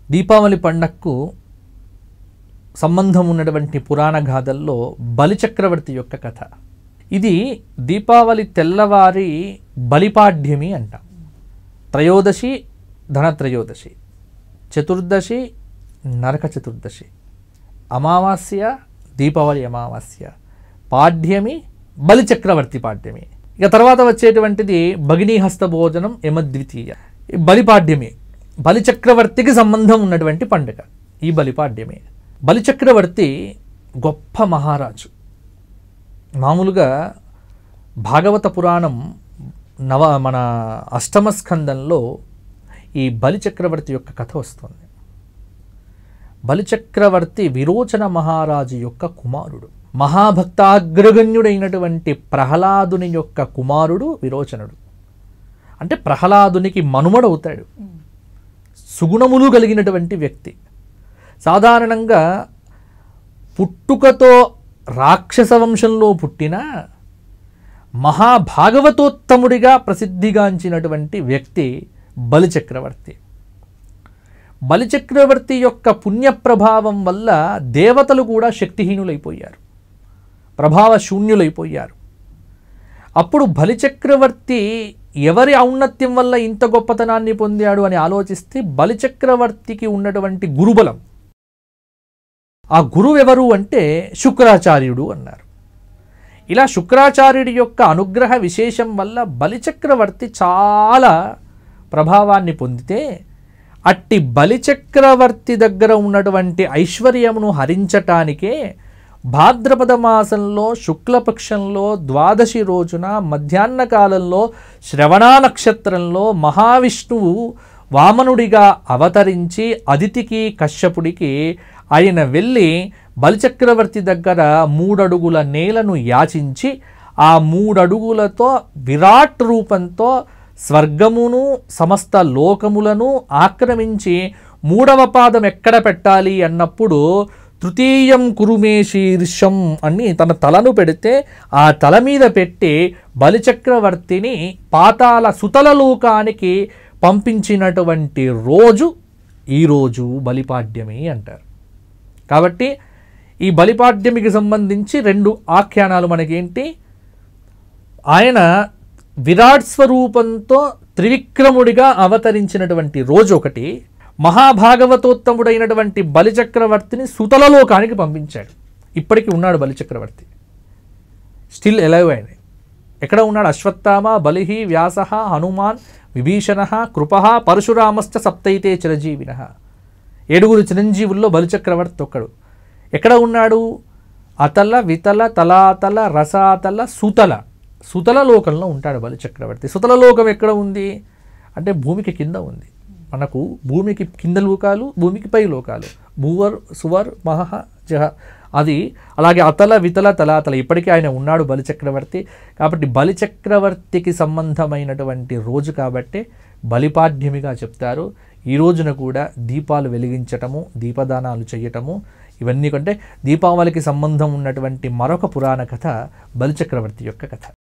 దీపావళి పండగకు సంబంధం ఉన్నటువంటి పురాణ గాథల్లో బలిచక్రవర్తి యొక్క కథ ఇది దీపావళి తెల్లవారి బలిపాడ్యమి అంటాం త్రయోదశి ధనత్రయోదశి చతుర్దశి నరక చతుర్దశి అమావాస్య దీపావళి అమావాస్య పాడ్యమి బలిచక్రవర్తి పాడ్యమి ఇక తర్వాత వచ్చేటువంటిది భగినీహస్త భోజనం యమద్వితీయ ఈ బలిపాడ్యమి బలిచక్రవర్తికి సంబంధం ఉన్నటువంటి పండుగ ఈ బలిపాడ్యమి బలిచక్రవర్తి గొప్ప మహారాజు మామూలుగా భాగవత పురాణం నవ మన అష్టమ స్కందంలో ఈ బలిచక్రవర్తి యొక్క కథ వస్తుంది బలిచక్రవర్తి విరోచన మహారాజు యొక్క కుమారుడు మహాభక్తాగ్రగణ్యుడైనటువంటి ప్రహ్లాదుని యొక్క కుమారుడు విరోచనుడు అంటే ప్రహ్లాదునికి మనుమడవుతాడు సుగుణములు కలిగినటువంటి వ్యక్తి సాధారణంగా పుట్టుకతో రాక్షస వంశంలో పుట్టిన మహాభాగవతోత్తముడిగా ప్రసిద్ధిగాంచినటువంటి వ్యక్తి బలిచక్రవర్తి బలిచక్రవర్తి యొక్క పుణ్యప్రభావం వల్ల దేవతలు కూడా శక్తిహీనులైపోయారు ప్రభావ శూన్యులైపోయారు అప్పుడు బలిచక్రవర్తి ఎవరి ఔన్నత్యం వల్ల ఇంత గొప్పతనాన్ని పొందాడు అని ఆలోచిస్తే బలిచక్రవర్తికి ఉన్నటువంటి గురుబలం ఆ గురువు ఎవరు అంటే శుక్రాచార్యుడు అన్నారు ఇలా శుక్రాచార్యుడి యొక్క అనుగ్రహ విశేషం వల్ల బలిచక్రవర్తి చాలా ప్రభావాన్ని పొందితే అట్టి బలిచక్రవర్తి దగ్గర ఉన్నటువంటి ఐశ్వర్యమును హరించటానికే భాద్రపద మాసంలో శుక్లపక్షంలో ద్వాదశి రోజున మధ్యాహ్న కాలంలో శ్రవణా నక్షత్రంలో మహావిష్ణువు వామనుడిగా అవతరించి అదితికి కశ్యపుడికి ఆయన వెళ్ళి బలిచక్రవర్తి దగ్గర మూడడుగుల నేలను యాచించి ఆ మూడడుగులతో విరాట్ రూపంతో స్వర్గమును సమస్త లోకములను ఆక్రమించి మూడవ పాదం ఎక్కడ పెట్టాలి అన్నప్పుడు తృతీయం కురుమే శీర్షం అని తన తలను పెడితే ఆ తల మీద పెట్టి బలిచక్రవర్తిని పాతాల సుతల లోకానికి పంపించినటువంటి రోజు ఈరోజు బలిపాడ్యమి అంటారు కాబట్టి ఈ బలిపాడ్యమికి సంబంధించి రెండు ఆఖ్యానాలు మనకేంటి ఆయన విరాట్ స్వరూపంతో త్రివిక్రముడిగా అవతరించినటువంటి రోజు ఒకటి మహాభాగవతోత్తముడైనటువంటి బలిచక్రవర్తిని సుతలలోకానికి పంపించాడు ఇప్పటికీ ఉన్నాడు బలిచక్రవర్తి స్టిల్ ఎలైవ్ ఆయన ఎక్కడ ఉన్నాడు అశ్వత్థామ బలిహి వ్యాస హనుమాన్ విభీషణ కృప పరశురామశ్చ సప్తైతే చిరంజీవిన ఏడుగురు చిరంజీవుల్లో బలిచక్రవర్తి ఒక్కడు ఎక్కడ ఉన్నాడు అతల వితల తలాతల రసాతల సుతల సుతల లోకంలో ఉంటాడు బలిచక్రవర్తి సుతల లోకం ఎక్కడ ఉంది అంటే భూమికి కింద ఉంది మనకు భూమికి కింద లోకాలు భూమికి పై లోకాలు భూవర్ సువర్ మహ జహ అది అలాగే అతల వితల తలాతల ఇప్పటికీ ఆయన ఉన్నాడు బలిచక్రవర్తి కాబట్టి బలిచక్రవర్తికి సంబంధమైనటువంటి రోజు కాబట్టి బలిపాడ్యమిగా చెప్తారు ఈ రోజున కూడా దీపాలు వెలిగించటము దీపదానాలు చేయటము ఇవన్నీ కంటే దీపావళికి సంబంధం ఉన్నటువంటి మరొక పురాణ కథ బలిచక్రవర్తి యొక్క కథ